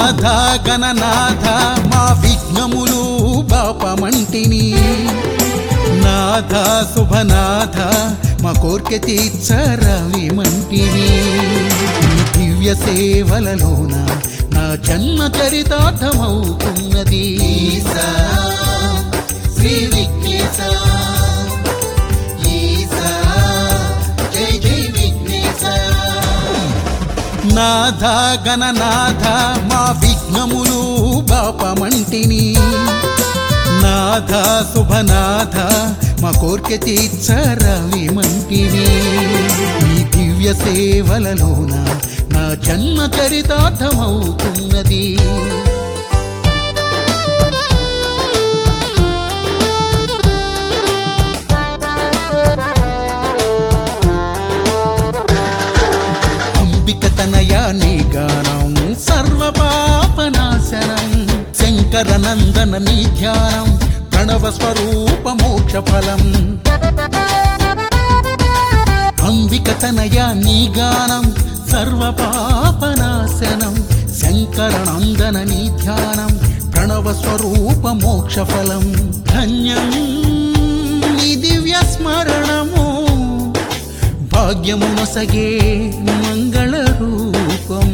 నాథ గణనాథ మా విఘ్నములు బాపమంటిని నాథ శుభనాథ మా కోర్కె తీర్చరవిమంటివి ఈ దివ్య సేవలలోన నా జన్మ చరితార్థమవుతున్నది ఈసా, శ్రీ విఘ్నేశ ఈసా, జై జై విఘ్నేశ నాథ గణనాథ మా విఘ్నములు బాపమంటిని నాథ శుభనాథ మా కోర్కె తీర్చరవిమంటివి ఈ దివ్య సేవలలోన నా జన్మ చరితార్థమవుతున్నది అంబిక తనయాని గానం సర్వ పాపనాశనం శంకర నందన నీ ధ్యానం ప్రణవ స్వరూప మోక్ష ఫలం అంబిక తనయాని గానం సర్వ పాపనాశనం శంకర నందన నీ ధ్యానం ప్రణవ స్వరూప మోక్ష ఫలం ధన్యం నీ దివ్య స్మరణము భాగ్యమునొసగే మంగళ రూపం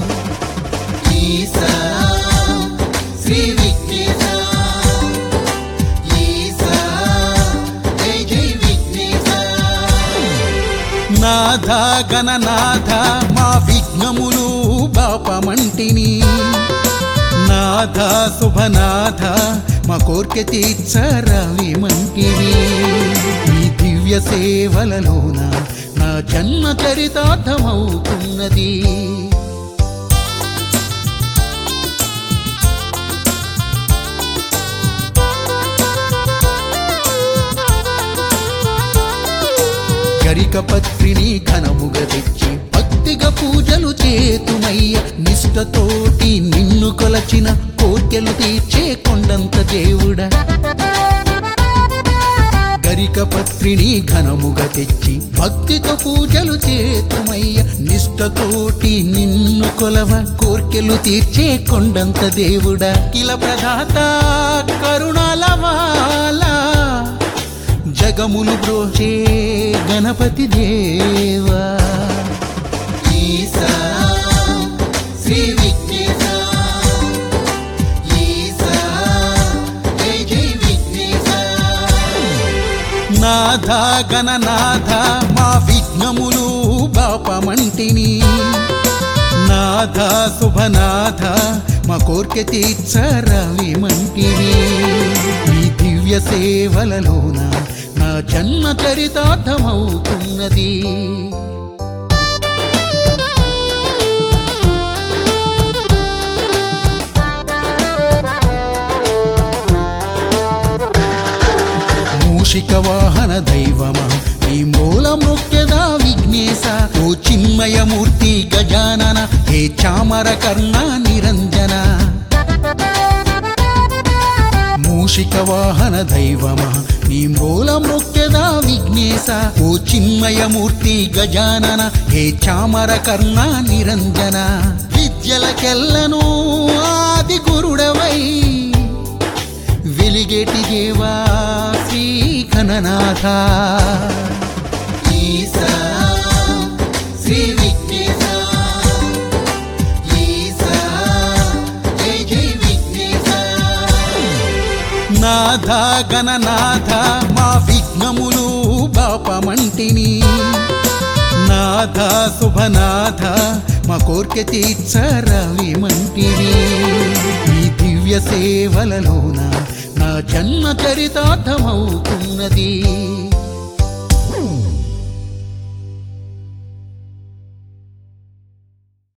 ఈసా శ్రీ విఘ్నేశ ఈసా జై జై విఘ్నేశ నాథ గణనాథ మా విఘ్నములు బాపమంటిని నాథ శుభనాథ మా కోర్కె తీర్చరవిమంటివి ఈ దివ్య సేవలలోన నా జన్మ చరితార్థమవుతున్నది గరిక పత్రిని ఘనముగ తెచ్చి భక్తిగా పూజలు చేతుమయ్య నిష్టతోటి నిన్ను కొలచిన కోర్కెలు తీర్చే కొండంత దేవుడా గరిక పత్రిని ఘనముగా తెచ్చి భక్తితో పూజలు చేతుమయ్య నిష్టతోటి నిన్ను కొలవ కోర్కెలు తీర్చే కొండంత దేవుడా కిల ప్రదాత కరుణాలవాలా జగములు బ్రోచే గణపతి దేవా ఈసా శ్రీ విఘ్నేశ ఈసా జై జై విఘ్నేశ నాథ గణనాథ మా విఘ్నములు బాపమంటిని నాథ శుభనాథ మా కోర్కె తీర్చరవిమంటివి ఈ దివ్య సేవలలోన నా జన్మ చరితార్థమవుతున్నది మూషిక వాహన దైవమా ఈ మూల మృక్యదా విఘ్నేశ ఓ చిన్మయమూర్తి గజానన హే చామర కర్ణ నిరంజన మూషిక వాహన దైవమా నీ మూల మృక్యదా విఘ్నేశ ఓ చిన్మయమూర్తి గజానన హే చామర కర్ణ నిరంజన విద్యలకెల్లను ఆది గురుడవై వెలిగేటి దేవా శ్రీ ఘననాథ ఈసా శ్రీ విఘ్నేశ ఈసా జై జై విఘ్నేశ నాథ గణనాథ మా విఘ్నములు బాపమంటిని నాథ శుభనాథ మా కోర్కె తీర్చరవిమంటివి ఈ దివ్య సేవలలోన నా జన్మ చరితార్థమవుతున్నది